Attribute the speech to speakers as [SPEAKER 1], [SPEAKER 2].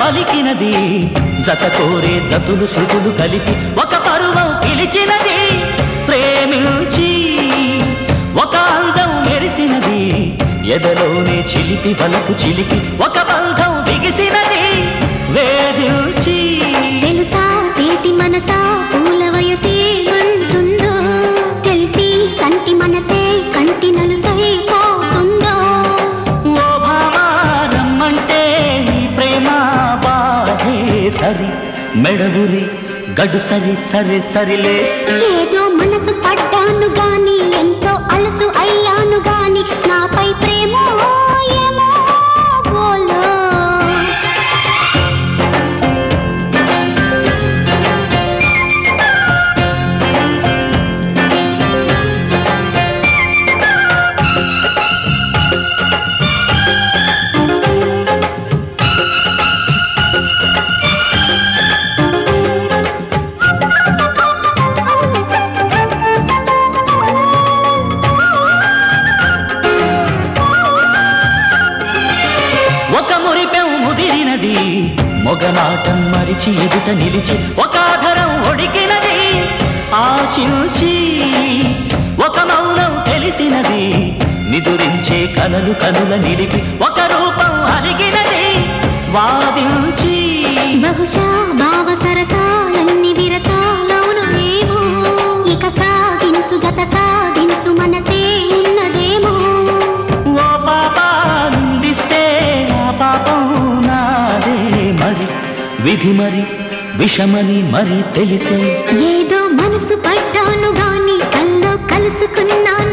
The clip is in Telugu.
[SPEAKER 1] పలికినది జత కోరే జతులు శృతులు కలిపి ఒక పరువం పిలిచినది ప్రేమించి ఒక అందం మెరిసినది ఎదలోనే చిలిపి వలపు చిలికి ఒక బంధం బిగిసినది వేధించి
[SPEAKER 2] తెలుసా తీటి మనసా పూల వయసే అంటుందో తెలిసి చంటి మనసే కంటి నలుసై పోతుందో
[SPEAKER 1] ఓ భామా రమ్మంటే ఈ ప్రేమ బాధే సరి మెడగురి గడు సరి సరి సరిలే
[SPEAKER 2] ఏదో మనసు పడ్డాను గాని ఎంతో అలసు అయ్యాను గాని నాపై ప్రేమ ఏమో గోలో
[SPEAKER 1] ఒక మురిపెం ముదిరినది మొగనాటం మరిచి ఎదుట నిలిచి ఒక ఆధరం ఒడికినది ఆశించి ఒక మౌనం తెలిసినది నిదురించే కలలు కనుల నిలిపి ఒక రూపం అలిగినది వాదించి
[SPEAKER 2] బహుశా భావ సరసాలన్ని విరసాలవును ఏమో ఇక సాగించు జత సాగించు మనసే ఉన్నదేమో
[SPEAKER 1] ఓ పాప నిందిస్తే ఆ పాపం నాదే మరి విధి మరి విషమని మరి తెలిసే
[SPEAKER 2] ఏదో మనసు పడ్డాను గాని కల్లో కలుసుకున్నాను